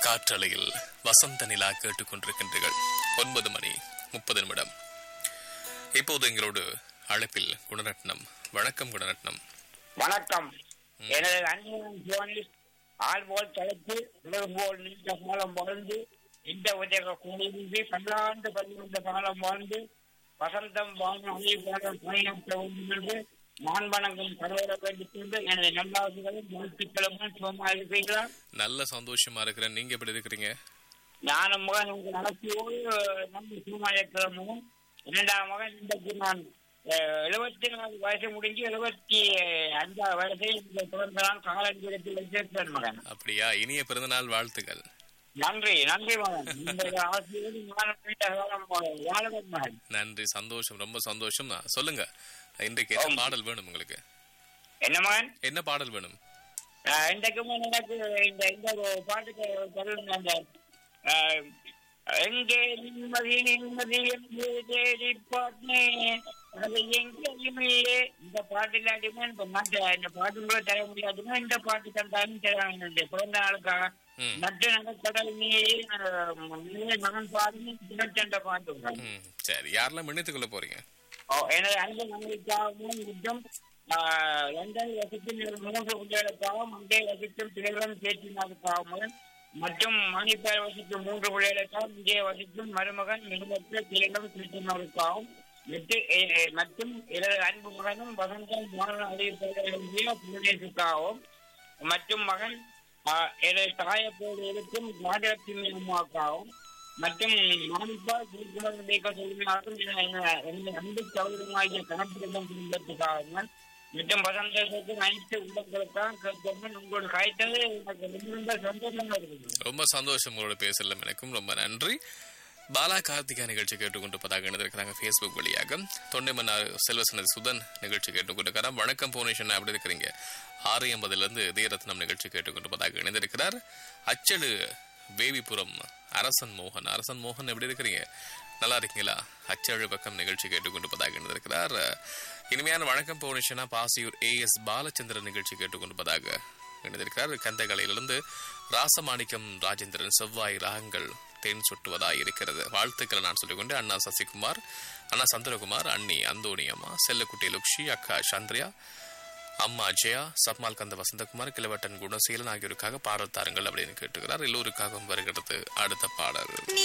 காற்றலையில் வசந்த நிலா கேட்டுக்கொண்டிருக்கின்றீர்கள் ஒன்பது மணி முப்பது நிமிடம் இப்போது எங்களோடு அழைப்பில் குணரட்னம் வணக்கம் குணரட்னம் வணக்கம் எனது அன்புடன் ஜோனிஸ் ஆள் போல் தலைத்து உலகு போல் நீண்ட காலம் வாழ்ந்து இந்த உதக கூடியின்றி பல்லாண்டு பன்னிரண்டு காலம் வாழ்ந்து வசந்தம் வாழும் அழிவாளர் பயணிக்க வேண்டும் என்று நான் வணங்கும் கடவுள வேண்டிக் கொண்டு எனது நல்லாசிகளும் வாழ்த்துக்களும் சுகமாக இருக்கிறீர்களா நல்ல சந்தோஷமா இருக்கிறேன் நீங்க எப்படி இருக்கிறீங்க நானும் மகன் உங்கள் நடத்தியோடு நம்ம சுகமாயிருக்கிறோமும் இரண்டாம் மகன் இன்றைக்கு நான் எழுபத்தி நாலு வயசு முடிஞ்சு எழுபத்தி அஞ்சாவது வயசில் இந்த பிறந்த நாள் காலஞ்சீரத்தில் வச்சிருக்கிறேன் மகன் அப்படியா இனிய பிறந்தநாள் வாழ்த்துக்கள் நன்றி நன்றி மகன் இந்த ஆசிரியர் நானும் நீண்ட காலம் வாழவன் மகன் நன்றி சந்தோஷம் ரொம்ப சந்தோஷம் ஆ, சொல்லுங்க இன்றைக்கு என்ன ஆம். பாடல் வேணும் உங்களுக்கு என்ன மகன் என்ன பாடல் வேணும் ஆஹ் இன்றைக்குமே எனக்கு இந்த இந்த ஒரு பாட்டுக்கு சொல்லுங்க அந்த ஆஹ், எங்கே நிம்மதி நிம்மதி என்று தேடி பார்த்தேன் அது எங்கேயும் இல்லையே இந்த பாட்டு இல்லாட்டியுமே இந்த நாட்டு இந்த பாட்டு கூட தர முடியாதுமே இந்த பாட்டு தந்தாலும் தராங்க இந்த பிறந்த நாளுக்காக ம் நட்டு நகக்கடல் நீரே நீரே மகன் பாடுன்னு தினச்சண்ட பாட்டு ம் சரி யாரெல்லாம் மன்னித்துக் கொள்ள போறீங்க ஓ, எனது அன்பு மனைவிக்காகவும் மற்றும் லண்டன் வசிக்கும் எனது மூன்று பிள்ளைகளுக்காகவும் அங்கே வசிக்கும் திரைவரம் பேச்சினாருக்காகவும் மற்றும் மணிப்பேர் வசிக்கும் மூன்று பிள்ளைகளுக்காகவும் இங்கே வசிக்கும் மருமகன் மிகுமற்ற திரைவரம் பேச்சினாருக்காகவும் மற்றும் எ- எ- மற்றும் எனது அன்பு மகனும் வசந்தம் மாணவன் அறிவிப்பாளர்களுடைய புனேசுக்காகவும் மற்றும் மகன் ஆ, எனது தாயப்போடு இருக்கும் ராஜலட்சுமி அம்மாவுக்காகவும் மற்றும் மாணிப்பா திருக்குமரன் தேக்க சொல்லினாலும் என்னை அன்பு சௌதரமாகிய கணப்பிடம் குடும்பத்துக்காக மற்றும் பசந்தத்துக்கும் அனைத்து உள்ளங்களுக்காக கேட்கிறேன் உங்களோட காய்த்தது எனக்கு ரொம்ப ரொம்ப சந்தோஷமா இருக்குது ரொம்ப சந்தோஷம் உங்களோட பேசலாம் எனக்கும் ரொம்ப நன்றி பாலா கார்த்திகா நிகழ்ச்சி கேட்டுக்கொண்டிருப்பதாக இணைந்திருக்கிறாங்க ஃபேஸ்புக் வழியாக தொண்டைமன்னார் செல்வசனது சுதன் நிகழ்ச்சி கேட்டுக்கொண்டிருக்கிறார் வணக்கம் புவனேஸ்வரன் எப்படி இருக்கிறீங்க ஆறு எண்பதுலேருந்து தீரத்னம் நிகழ்ச்சி கேட்டுக்கொண்டிருப்பதாக இணைந்திருக்கிறார் அச்சடு வேவிபுரம் அரசன் மோகன் அரசன் மோகன் எப்படி இருக்கிறீங்க நல்லா இருக்கீங்களா அச்சழு பக்கம் நிகழ்ச்சி கேட்டுக்கொண்டிருப்பதாக இணைந்திருக்கிறார் இனிமையான வணக்கம் புவனேஸ்வரனா பாசியூர் ஏஎஸ் பாலச்சந்திரன் நிகழ்ச்சி கேட்டுக்கொண்டிருப்பதாக இணைந்திருக்கிறார் கந்தகலையிலிருந்து ராசமாணிக்கம் ராஜேந்திரன் செவ்வாய் ராகங்கள் தேன் சுட்டுவதாய் இருக்கிறது வாழ்த்துக்களை நான் சொல்லிக்கொண்டு அண்ணா சசிகுமார் அண்ணா சந்திரகுமார் அண்ணி அந்தோணி அம்மா செல்லக்குட்டி லுக்ஷி அக்கா சந்திரியா அம்மா ஜெயா சப்மால் கந்த வசந்தகுமார் கிழவட்டன் குணசீலன் ஆகியோருக்காக பாடல் தாருங்கள் அப்படின்னு கேட்டுக்கிறார் எல்லோருக்காகவும் வருகிறது அடுத்த பாடல் நீ